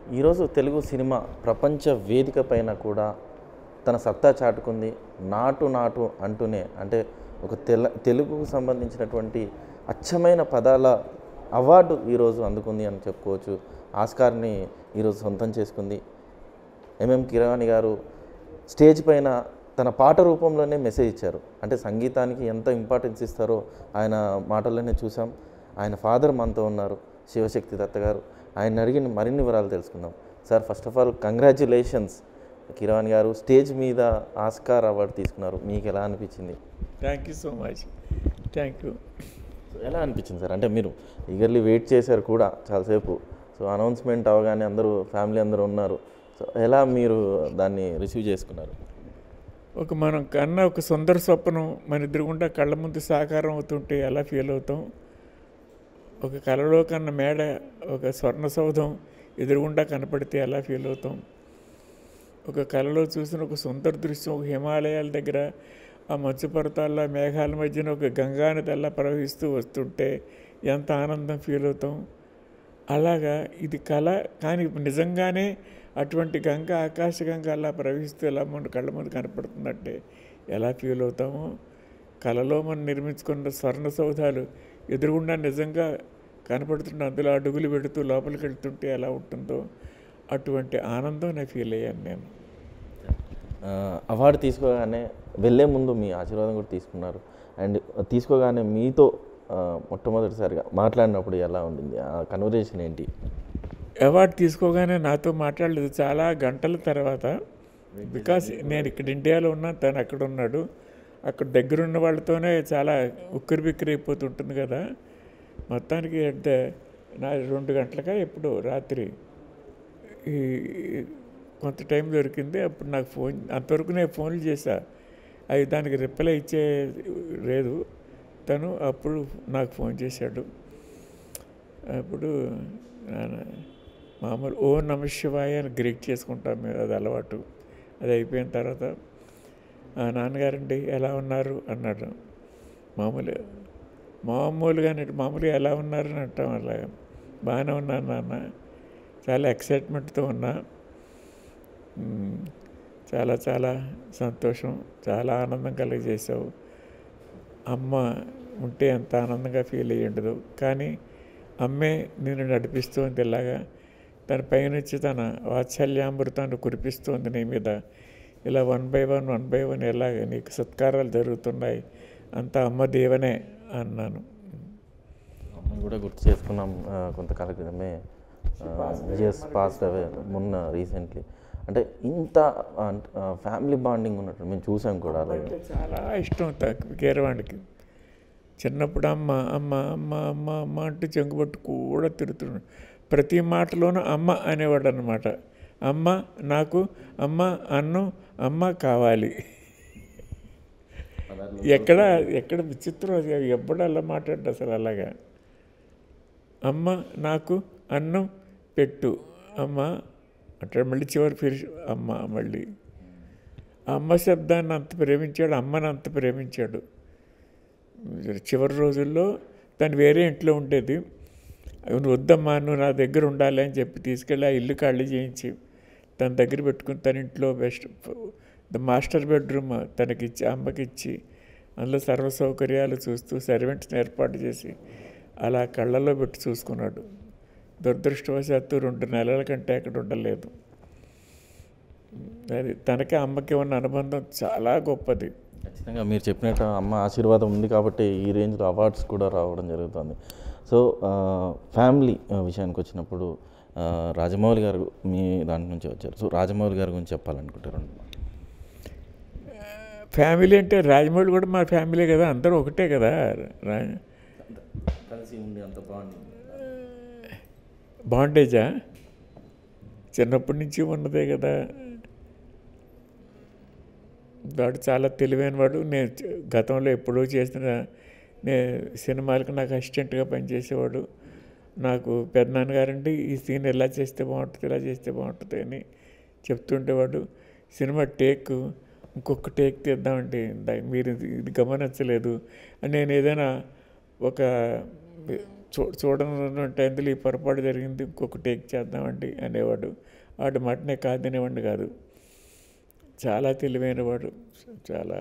ఈరోజు తెలుగు సినిమా ప్రపంచ వేదిక పైన కూడా తన సత్తా చాటుకుంది నాటు నాటు అంటూనే అంటే ఒక తెల తెలుగుకు సంబంధించినటువంటి అచ్చమైన పదాల అవార్డు ఈరోజు అందుకుంది అని చెప్పుకోవచ్చు ఆస్కార్ని ఈరోజు సొంతం చేసుకుంది ఎంఎం కిరవాణి గారు స్టేజ్ పైన తన పాట రూపంలోనే మెసేజ్ ఇచ్చారు అంటే సంగీతానికి ఎంత ఇంపార్టెన్స్ ఇస్తారో ఆయన మాటల్లోనే చూసాం ఆయన ఫాదర్ మనతో ఉన్నారు శివశక్తి దత్త గారు ఆయన అడిగిన మరిన్ని వివరాలు తెలుసుకుందాం sir first of all congratulations Keeravani garu stage మీద ఆస్కార్ అవార్డు తీసుకున్నారు మీకు ఎలా అనిపించింది thank you so much thank you so ఎలా అనిపించింది సార్ అంటే మీరు ఈగర్లీ వెయిట్ చేశారు కూడా చాలాసేపు సో అనౌన్స్మెంట్ అవగానే అందరూ ఫ్యామిలీ అందరూ ఉన్నారు సో ఎలా మీరు దాన్ని రిసీవ్ చేసుకున్నారు ఒక మనం కన్నా ఒక సుందర స్వప్నం మన ఎదురుగుండా కళ్ళ ముందు సాకారం అవుతుంటే ఎలా ఫీల్ అవుతాం ఒక కళలో కన్న మేడ ఒక స్వర్ణ సౌధం ఎదురుగుండా కనపడితే ఎలా ఫీల్ అవుతాం ఒక కళలో చూసిన ఒక సుందర దృశ్యం ఒక హిమాలయాల దగ్గర ఆ మంచు పర్వతాల మేఘాల మధ్యన ఒక గంగా నది అలా ప్రవహిస్తూ వస్తుంటే ఎంత ఆనందం ఫీల్ అవుతాం అలాగా ఇది కళ కానీ నిజంగానే అటువంటి గంగ ఆకాశ గంగ అలా ప్రవహిస్తూ ఎలా మన కళ్ళ ముందు కనపడుతుందంటే ఎలా ఫీల్ అవుతామో కళలో మనం నిర్మించుకున్న స్వర్ణ సౌధాలు ఎదురుగుండా నిజంగా కనపడుతుంటే అందులో అడుగులు పెడుతూ లోపలికి వెళ్తుంటే ఎలా ఉంటుందో అటువంటి ఆనందం నేను ఫీల్ అయ్యాను నేను ఆ, అవార్డు తీసుకోగానే వెళ్ళే ముందు మీ ఆశీర్వాదం కూడా తీసుకున్నారు అండ్ తీసుకోగానే మీతో ఆ, మొట్టమొదటిసారిగా మాట్లాడినప్పుడు ఎలా ఉండింది ఆ కన్వర్జేషన్ ఏంటి అవార్డు తీసుకోగానే నాతో మాట్లాడలేదు చాలా గంటల తర్వాత బికాస్ నేను ఇక్కడ ఇండియాలో ఉన్నా తను అక్కడ ఉన్నాడు అక్కడ దగ్గరున్న వాళ్ళతోనే చాలా ఉక్కిరి బిక్కిరి అయిపోతుంటుంది కదా మొత్తానికి అంటే నా రెండు గంటలకా ఎప్పుడు రాత్రి ఈ కొంత టైం దొరికింది అప్పుడు నాకు ఫోన్ అంతవరకు నేను ఫోన్లు చేశా అవి దానికి రిప్లై ఇచ్చే లేదు తను అప్పుడు నాకు ఫోన్ చేశాడు అప్పుడు నాన్న మామూలు ఓ నమ శివాయ అని గ్రీట్ చేసుకుంటాం మేము అది అలవాటు అది అయిపోయిన తర్వాత "ఆ, నాన్నగారండి ఎలా ఉన్నారు అన్నాడు మామూలు మామూలుగా మామూలుగా ఎలా ఉన్నారు అని అంటాం అలాగా బాగానే ఉన్నాను నాన్న చాలా ఎక్సైట్మెంట్తో ఉన్నా మ్, చాలా చాలా సంతోషం చాలా ఆనందం కలిగజేసావు అమ్మ ఉంటే ఎంత ఆనందంగా ఫీల్ అయ్యి ఉండదు కానీ అమ్మే నిన్ను నడిపిస్తోంది ఇలాగా తన పైనుంచి తన వాత్సల్యామృతాన్ని కురిపిస్తోంది నీ మీద ఇలా one by one one by one ఎలాగ నీకు సత్కారాలు జరుగుతున్నాయి అంతా అమ్మ దేవనే అన్నాను అమ్మని కూడా గుర్తు చేసుకున్నాం ఆ, కొంతకాలం క్రితమే జిఎస్ పాస్డ్ అవే మొన్న రీసెంట్లీ అంటే ఇంత ఫ్యామిలీ బాండింగ్ ఉన్నట్టు మేము చూసాం కూడా అలాగే అంటే చాలా ఇష్టం కీరవాణికి చిన్నప్పుడు అమ్మ అమ్మ అమ్మ అమ్మ అమ్మ అంటూ చెంగుబట్టు కూడా తిరుగుతున్నాడు ప్రతి మాటలోనూ అమ్మ అనేవాడు అనమాట అమ్మ నాకు అమ్మ అన్నం అమ్మ కావాలి ఎక్కడ ఎక్కడ విచిత్రం అది ఎప్పుడు అలా మాట్లాడ్డా అసలు అలాగా అమ్మ నాకు అన్నం పెట్టు అమ్మ అంటే మళ్ళీ చివరి ఫినిష్ అమ్మ మళ్ళీ ఆ అమ్మ శబ్దాన్ని అంత ప్రేమించాడు అమ్మని అంత ప్రేమించాడు చివరి రోజుల్లో తను వేరే ఇంట్లో ఉండేది నువ్వు వద్దమ్మా నువ్వు నా దగ్గర ఉండాలి అని చెప్పి తీసుకెళ్ళి ఆ ఇల్లు ఖాళీ చేయించి తన దగ్గర పెట్టుకుని తన ఇంట్లో బెస్ట్ ద మాస్టర్ బెడ్రూమ్ తనకిచ్చి అమ్మకిచ్చి అందులో సర్వ సౌకర్యాలు చూస్తూ సర్వెంట్స్ని ఏర్పాటు చేసి అలా కళ్ళల్లో పెట్టి చూసుకున్నాడు దురదృష్టవశాత్తు రెండు నెలల కంటే అక్కడ ఉండలేదు అది తనకి అమ్మకి ఉన్న అనుబంధం చాలా గొప్పది ఖచ్చితంగా మీరు చెప్పినట్టు అమ్మ ఆశీర్వాదం ఉంది కాబట్టి ఈ రేంజ్లో అవార్డ్స్ కూడా రావడం జరుగుతుంది సో ఫ్యామిలీ విషయానికి వచ్చినప్పుడు ఆ, రాజమౌళి గారు మీ దాంట్ నుంచి వచ్చారు సో రాజమౌళి గారి గురించి చెప్పాలనుకుంటారు ఫ్యామిలీ అంటే రాజమౌళి కూడా మా ఫ్యామిలీ కదా అందరూ ఒకటే కదా రా కలిసి ఉండి అంత బాగుంది బాండేజా చిన్నప్పటి నుంచి ఉన్నదే కదా వాడు చాలా తెలివైన వాడు నేను చ- గతంలో ఎప్పుడో చేసిన నే సినిమాలకు నాకు అసిస్టెంట్గా పనిచేసేవాడు నాకు పెద్దనాన్నగారండి ఈ సీన్ ఎలా చేస్తే బాగుంటుంది ఇలా చేస్తే బాగుంటుంది అని చెప్తుండేవాడు సినిమా టేక్ ఇంకొక టేక్ తీద్దామంటే దా- మీరు ఇది- ఇది గమనించలేదు అని నేను ఏదైనా ఒక చూ చూడని టైంలో ఈ పొరపాటు జరిగింది ఇంకొక టేక్ చేద్దామండి అనేవాడు వాడు మటనే కాదనేవాడిని కాదు చాలా తెలివైన వాడు చాలా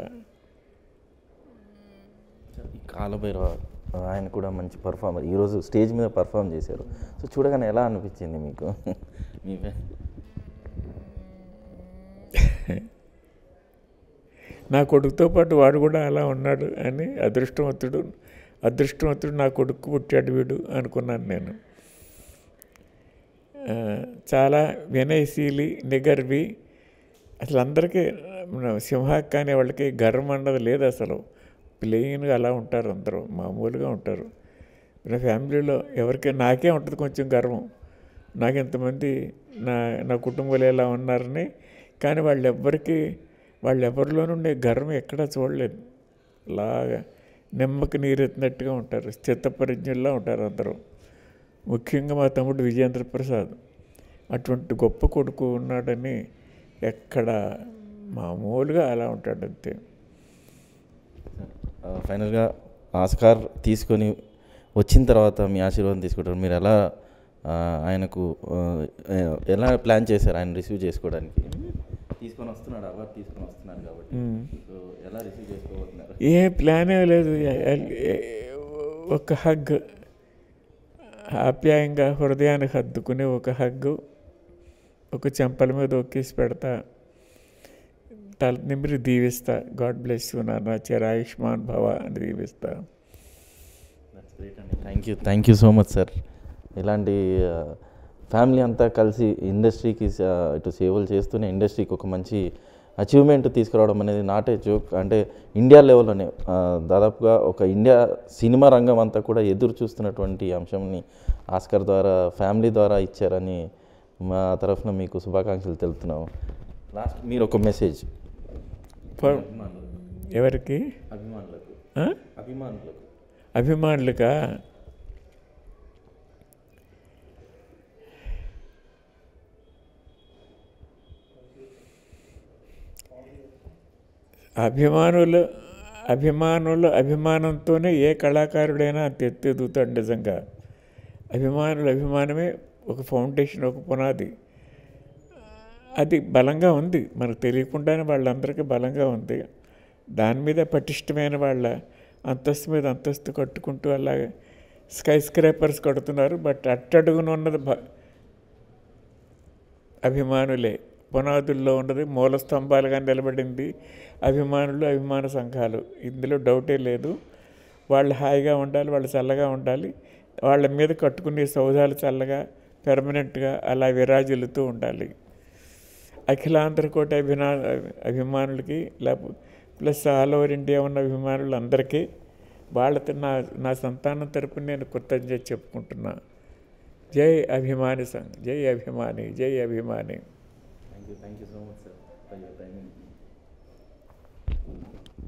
ఈ కాలభైరవ ఆయన కూడా మంచి పర్ఫార్మర్ ఈరోజు స్టేజ్ మీద పర్ఫామ్ చేశారు సో చూడగానే ఎలా అనిపించింది మీకు మీ నా కొడుకుతో పాటు వాడు కూడా అలా ఉన్నాడు అని అదృష్టవంతుడు అదృష్టవంతుడు నా కొడుకు పుట్టాడు వీడు అనుకున్నాను నేను ఆ, చాలా వినయశీలి నిగర్వి అసలు అందరికీ మన సింహాక్ అనే వాళ్ళకి గర్వం అన్నది లేదు అసలు ప్లెయిన్గా అలా ఉంటారు అందరూ మామూలుగా ఉంటారు నా ఫ్యామిలీలో ఎవరికి నాకే ఉంటుంది కొంచెం గర్వం నాకు ఇంతమంది నా నా కుటుంబాలు ఎలా ఉన్నారని కానీ వాళ్ళెవ్వరికి వాళ్ళెవరిలో నుండి గర్వం ఎక్కడా చూడలేదు లాగా నిమ్మకి నీరెత్తినట్టుగా ఉంటారు స్థితపరిజ్ఞుల్లా ఉంటారు అందరూ ముఖ్యంగా మా తమ్ముడు విజేంద్ర ప్రసాద్ అటువంటి గొప్ప కొడుకు ఉన్నాడని ఎక్కడ మామూలుగా అలా ఉంటాడు అంతే ఫైనల్గా ఆస్కార్ తీసుకొని వచ్చిన తర్వాత మీ ఆశీర్వాదం తీసుకుంటారు మీరు ఎలా ఆ, ఆయనకు ఆ, ఎలా ప్లాన్ చేశారు ఆయన రిసీవ్ చేసుకోవడానికి తీసుకొని వస్తున్నాడు అవార్డు తీసుకొని వస్తున్నాడు కాబట్టి సో ఎలా రిసీవ్ చేసుకోబోతున్నారు ఏ ప్లానే లేదు ఎ- ఎ- ఎ- ఒక హగ్ ఆప్యాయంగా హృదయానికి హద్దుకునే ఒక హగ్గు ఒక చెంపల మీద ఒక్కేసి పెడతా తల నిమిరి దీవిస్తా గాడ్ బ్లెస్ యూ నాన్న చిర ఆయుష్మాన్ భవ అని దీవిస్తా thank you thank you so much sir ఇలాంటి ఫ్యామిలీ అంతా కలిసి ఇండస్ట్రీకి ఆ, ఇటు సేవలు చేస్తూనే ఇండస్ట్రీకి ఒక మంచి అచీవ్మెంట్ తీసుకురావడం అనేది నాటే జోక్ అంటే ఇండియా లెవెల్లోనే ఆ, దాదాపుగా ఒక ఇండియా సినిమా రంగం అంతా కూడా ఎదురు చూస్తున్నటువంటి అంశంని ఆస్కర్ ద్వారా ఫ్యామిలీ ద్వారా ఇచ్చారని మా తరఫున మీకు శుభాకాంక్షలు తెలుపుతున్నాము లాస్ట్ మీరు ఒక మెసేజ్ ఫర్- ఎవరికి అభిమానులకు ఆ? అభిమానులకు అభిమానులుగా అభిమానులు అభిమానులు అభిమానంతోనే ఏ కళాకారుడైనా అంత ఎత్తు ఎదుగుతాడు నిజంగా అభిమానుల అభిమానమే ఒక ఫౌండేషన్ ఒక పునాది అది బలంగా ఉంది మనకు తెలియకుండానే వాళ్ళందరికీ బలంగా ఉంది దాని మీద పటిష్టమైన వాళ్ళ అంతస్తు మీద అంతస్తు కట్టుకుంటూ అలాగే స్కై స్క్రేపర్స్ కడుతున్నారు బట్ అట్టడుగున ఉన్నది భ- అభిమానులే పునాదుల్లో ఉన్నది మూల స్తంభాలుగా నిలబడింది అభిమానులు అభిమాన సంఘాలు ఇందులో డౌటే లేదు వాళ్ళు హాయిగా ఉండాలి వాళ్ళు చల్లగా ఉండాలి వాళ్ళ మీద కట్టుకునే సౌధాలు చల్లగా పెర్మనెంట్గా అలా విరాజిల్లుతూ ఉండాలి అఖిలాంధ్రకోటి అభినా అభిమానులకి లేకపోతే ప్లస్ ఆల్ ఓవర్ ఇండియా ఉన్న అభిమానులు అందరికీ వాళ్ళతో నా నా సంతానం తరపున నేను కృతజ్ఞత చెప్పుకుంటున్నా జై అభిమాని సంఘ్ జై అభిమాని జై అభిమాని thank you thank you so much sir for your time